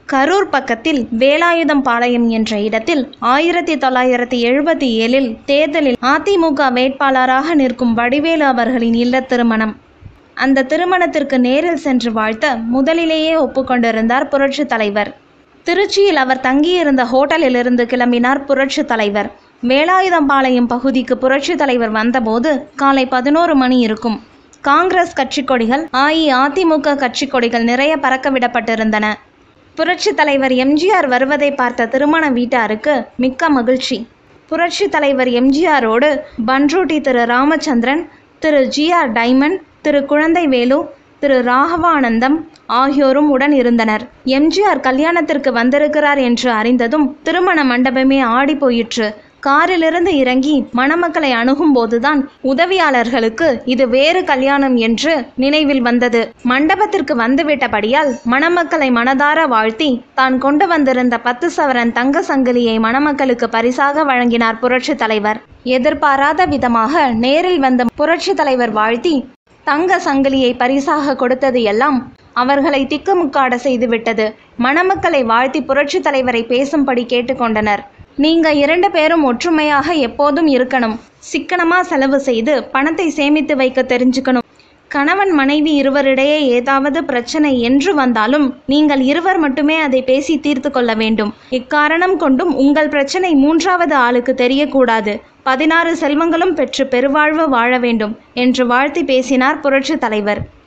கரூர் பக்கத்தில் வேலாயுதம் பாளையம் என்ற இடத்தில் ஆயிரத்தி தொள்ளாயிரத்தி எழுபத்தி ஏழில் தேர்தலில் அதிமுக வேட்பாளராக நிற்கும் வடிவேலு அவர்களின் இல்ல திருமணம் அந்த திருமணத்திற்கு நேரில் சென்று வாழ்த்த முதலிலேயே ஒப்புக்கொண்டிருந்தார் புரட்சி தலைவர் திருச்சியில் அவர் தங்கியிருந்த ஹோட்டலிலிருந்து கிளம்பினார் புரட்சி தலைவர் வேலாயுதம்பாளையம் பகுதிக்கு புரட்சி தலைவர் வந்தபோது காலை பதினோரு மணி இருக்கும் காங்கிரஸ் கட்சி கொடிகள் அஇஅதிமுக கட்சி கொடிகள் நிறைய பறக்க விடப்பட்டிருந்தன புரட்சி தலைவர் எம்ஜிஆர் வருவதை பார்த்த திருமண வீட்டாருக்கு மிக்க மகிழ்ச்சி புரட்சி தலைவர் எம்ஜிஆரோடு Panruti Thiru Ramachandran Thiru G R diamond Thiru Kuzhandaivelu Thiru Raghavanandam ஆகியோரும் உடன் இருந்தனர் எம்ஜிஆர் கல்யாணத்திற்கு வந்திருக்கிறார் என்று அறிந்ததும் திருமண மண்டபமே ஆடி போயிற்று காரிலிருந்து இறங்கி மணமக்களை அணுகும் போதுதான் உதவியாளர்களுக்கு இது வேறு கல்யாணம் என்று நினைவில் வந்தது மண்டபத்திற்கு வந்துவிட்டபடியால் மணமக்களை மனதார வாழ்த்தி தான் கொண்டு வந்திருந்த பத்து சவரன் தங்க சங்கிலியை மணமக்களுக்கு பரிசாக வழங்கினார் புரட்சி தலைவர் எதிர்பாராத விதமாக நேரில் வந்த புரட்சி தலைவர் வாழ்த்தி தங்க சங்கிலியை பரிசாக கொடுத்தது எல்லாம் அவர்களை திக்குமுக்காட செய்துவிட்டது மணமக்களை வாழ்த்தி புரட்சி தலைவரை பேசும்படி கேட்டுக்கொண்டனர் நீங்க இரண்டு பேரும் ஒற்றுமையாக எப்போதும் இருக்கணும் சிக்கனமா செலவு செய்து பணத்தை சேமித்து வைக்க தெரிஞ்சுக்கணும் கணவன் மனைவி இருவரிடையே ஏதாவது பிரச்சனை என்று வந்தாலும் நீங்கள் இருவர் மட்டுமே அதை பேசி தீர்த்து கொள்ள வேண்டும் இக்காரணம் கொண்டும் உங்கள் பிரச்சனை மூன்றாவது ஆளுக்கு தெரியக்கூடாது பதினாறு செல்வங்களும் பெற்று பெருவாழ்வு வாழ வேண்டும் என்று வாழ்த்தி பேசினார் புரட்சி தலைவர்